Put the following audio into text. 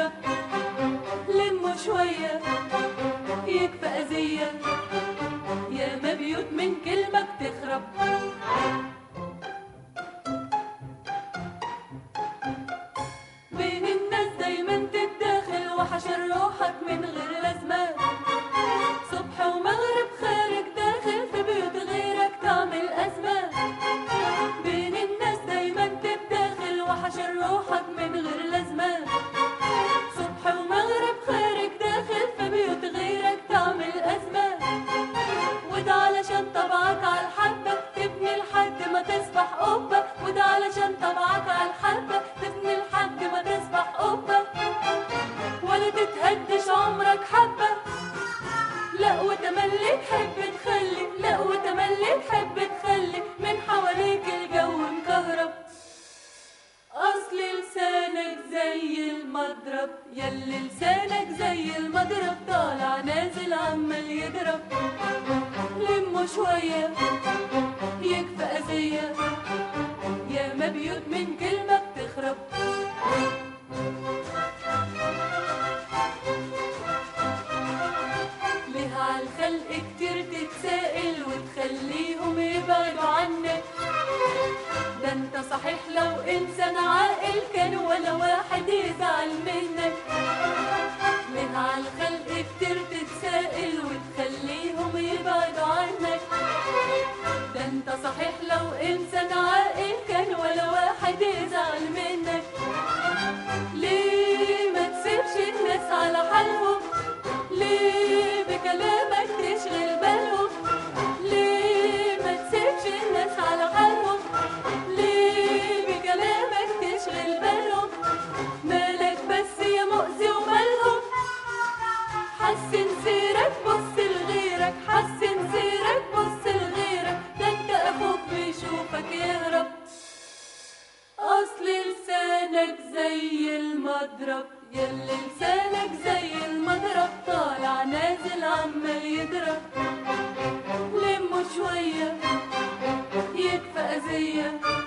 مضرب لموا شوية يكفى أذية يا ما بيوت من كلمة بتخرب بين الناس دايما تتداخل وحشر روحك من غير لازمة صبح ومغرب خارج داخل في بيوت غيرك تعمل أزمة بين الناس دايما تتداخل وحشر روحك من غير لازمة صبح ومغرب خارج داخل في بيوت غيرك تعمل أزمة وده علشان طبعك على الحبة تبني لحد ما تصبح قبة وده علشان طبعك على الحبة تبني لحد ما تصبح قبة ولا تتهدش عمرك حبة لا وتملي تحب تخلي لا وتملي تحب تخلي من حواليك الجو مكهرب اصل لسانك زي المضرب يلي لسانك زي المضرب طالع نازل عمال يضرب لموا شوية يكفى أذية يا ما بيوت من كلمة بتخرب ليه عالخلق كتير تتسائل وتخليهم يبعدوا عنك ده انت صحيح لو انسان عاقل كان ولا واحد يزعل منك ليه عالخلق كتير تتسائل وتخليهم يبعدوا عنك ده انت صحيح لو انسان عاقل كان ولا واحد يزعل منك ليه ما تسيبش الناس على حالهم ليه بكلامك تشغل بالهم ليه ما تسيبش الناس على حالهم ليه بكلامك تشغل بالهم مالك بس يا مؤذي ومالهم حسن سيرك بص لغيرك حسن سيرك بص لغيرك ده انت اخوك بيشوفك يهرب اصل لسانك زي المضرب يلي لسانك زي المضرب طالع نازل عمال يضرب لموا شوية يكفى أذية